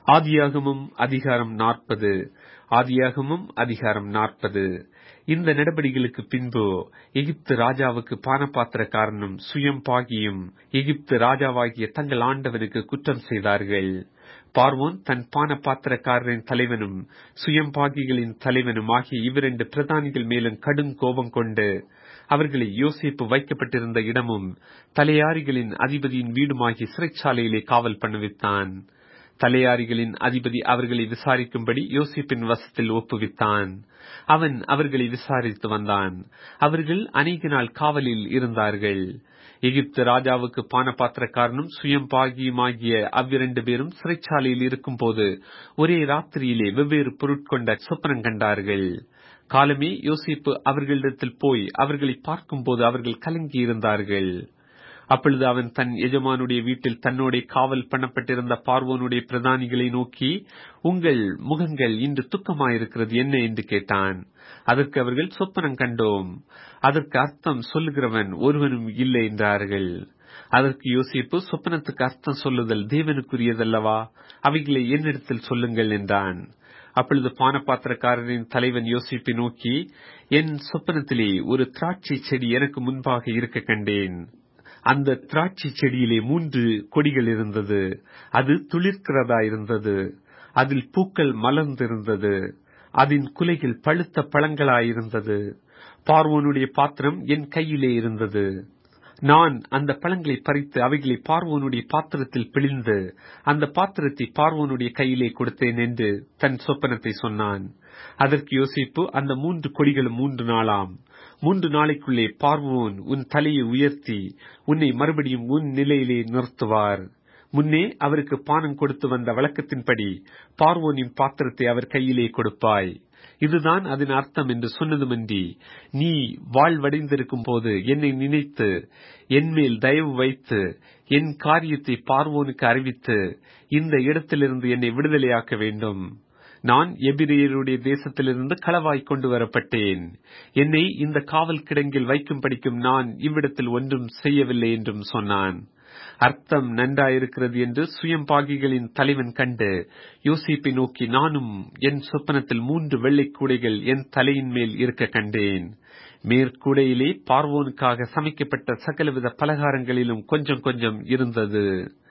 ஆதியாகமம் அதிகாரம் நாற்பது ஆதியாகமம் அதிகாரம் நாற்பது இந்த நடபடிகளுக்கு பின்பு எகிப்து ராஜாவுக்கு பானபாத்திரக்காரனும் சுயம் பாகியும் எகிப்து ராஜாவாகிய தங்கள் ஆண்டவனுக்கு குற்றம் செய்தார்கள் பார்வோன் தன் பான பாத்திரக்காரரின் தலைவனும் சுயம் பாகிகளின் தலைவனும் ஆகிய இவ்விரண்டு பிரதானிகள் மேலும் கடும் கோபம் கொண்டு அவர்களை யோசிப்பு வைக்கப்பட்டிருந்த இடமும் தலையாரிகளின் அதிபதியின் வீடுமாகி சிறைச்சாலையிலே காவல் பண்ணுவித்தான் தலையாரிகளின் அதிபதி அவர்களை விசாரிக்கும்படி யோசிப்பின் வசத்தில் ஒப்புவித்தான் அவன் அவர்களை விசாரித்து வந்தான் அவர்கள் அநேக நாள் காவலில் இருந்தார்கள் எகிப்து ராஜாவுக்கு பானபாத்திரக்காரனும் சுயம் பாகியுமாகிய அவ்விரண்டு பேரும் சிறைச்சாலையில் இருக்கும் போது ஒரே ராத்திரியிலே வெவ்வேறு பொருட்கொண்ட சொப்பனம் கண்டார்கள் காலமே யோசிப்பு அவர்களிடத்தில் போய் அவர்களை பார்க்கும்போது அவர்கள் கலங்கி இருந்தார்கள் அப்பொழுது அவன் தன் எஜமானுடைய வீட்டில் தன்னோட காவல் பண்ணப்பட்டிருந்த பார்வோனுடைய பிரதானிகளை நோக்கி உங்கள் முகங்கள் இன்று துக்கமாயிருக்கிறது என்ன என்று கேட்டான் அதற்கு அவர்கள் சொப்பனம் கண்டோம் அதற்கு அர்த்தம் சொல்லுகிறவன் ஒருவனும் இல்லை என்றார்கள் அதற்கு யோசிப்பு சொப்பனத்துக்கு அர்த்தம் சொல்லுதல் தேவனுக்குரியதல்லவா அவைகளை என்னிடத்தில் சொல்லுங்கள் என்றான் அப்பொழுது பானபாத்திரக்காரரின் தலைவன் யோசிப்பை நோக்கி என் சொப்பனத்திலே ஒரு திராட்சை செடி எனக்கு முன்பாக இருக்க கண்டேன் அந்த திராட்சை செடியிலே மூன்று கொடிகள் இருந்தது அது துளிர்க்கிறதா இருந்தது அதில் பூக்கள் மலர்ந்திருந்தது அதன் குலைகள் பழுத்த பழங்களாயிருந்தது பார்வோனுடைய பாத்திரம் என் கையிலே இருந்தது நான் அந்த பழங்களை பறித்து அவைகளை பார்வோனுடைய பாத்திரத்தில் பிழிந்து அந்த பாத்திரத்தை பார்வோனுடைய கையிலே கொடுத்தேன் என்று தன் சொப்பனத்தை சொன்னான் அதற்கு யோசிப்பு அந்த மூன்று கொடிகளும் மூன்று நாளாம் மூன்று நாளைக்குள்ளே பார்வோன் உன் தலையை உயர்த்தி உன்னை மறுபடியும் உன் நிலையிலே நிறுத்துவார் முன்னே அவருக்கு பானம் கொடுத்து வந்த வழக்கத்தின்படி பார்வோனின் பாத்திரத்தை அவர் கையிலே கொடுப்பாய் இதுதான் அதன் அர்த்தம் என்று சொன்னதுமன்றி நீ வாழ்வடைந்திருக்கும் போது என்னை நினைத்து என் மேல் தயவு வைத்து என் காரியத்தை பார்வோனுக்கு அறிவித்து இந்த இடத்திலிருந்து என்னை விடுதலையாக்க வேண்டும் நான் எபிரேயருடைய தேசத்திலிருந்து களவாய் கொண்டு வரப்பட்டேன் என்னை இந்த காவல் கிடங்கில் வைக்கும் படிக்கும் நான் இவ்விடத்தில் ஒன்றும் செய்யவில்லை என்றும் சொன்னான் அர்த்தம் நன்றாயிருக்கிறது என்று சுயம்பாகிகளின் தலைவன் கண்டு யோசிப்பை நோக்கி நானும் என் சொப்பனத்தில் மூன்று வெள்ளை கூடைகள் என் தலையின் மேல் இருக்க கண்டேன் மேற்கூடையிலே பார்வோனுக்காக சமைக்கப்பட்ட சகலவித பலகாரங்களிலும் கொஞ்சம் கொஞ்சம் இருந்தது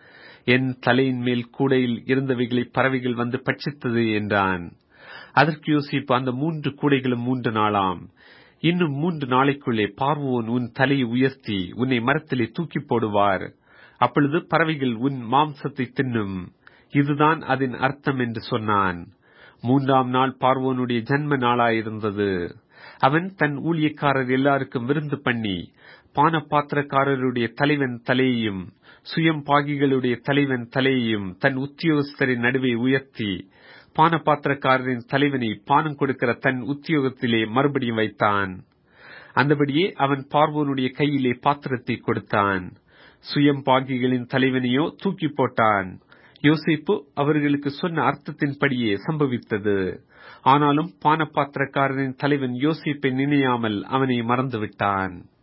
என் தலையின் மேல் கூடையில் இருந்தவைகளை பறவைகள் வந்து பட்சித்தது என்றான் அதற்கு யோசிப்பு அந்த மூன்று கூடைகளும் மூன்று நாளாம் இன்னும் மூன்று நாளைக்குள்ளே பார்வோன் உன் தலையை உயர்த்தி உன்னை மரத்திலே தூக்கி போடுவார் அப்பொழுது பறவைகள் உன் மாம்சத்தை தின்னும் இதுதான் அதன் அர்த்தம் என்று சொன்னான் மூன்றாம் நாள் பார்வோனுடைய ஜன்ம நாளாயிருந்தது அவன் தன் ஊழியக்காரர் எல்லாருக்கும் விருந்து பண்ணி பான பாத்திரக்காரருடைய தலைவன் தலையையும் சுயம் பாகிகளுடைய தலைவன் தலையையும் தன் உத்தியோகஸ்தரின் நடுவே உயர்த்தி பான பாத்திரக்காரரின் தலைவனை பானம் கொடுக்கிற தன் உத்தியோகத்திலே மறுபடியும் வைத்தான் அந்தபடியே அவன் பார்வோனுடைய கையிலே பாத்திரத்தை கொடுத்தான் சுயம் பாகிகளின் தலைவனையோ தூக்கி போட்டான் யோசிப்பு அவர்களுக்கு சொன்ன அர்த்தத்தின்படியே சம்பவித்தது ஆனாலும் பானபாத்திரக்காரரின் தலைவன் யோசிப்பை நினையாமல் அவனை மறந்துவிட்டான்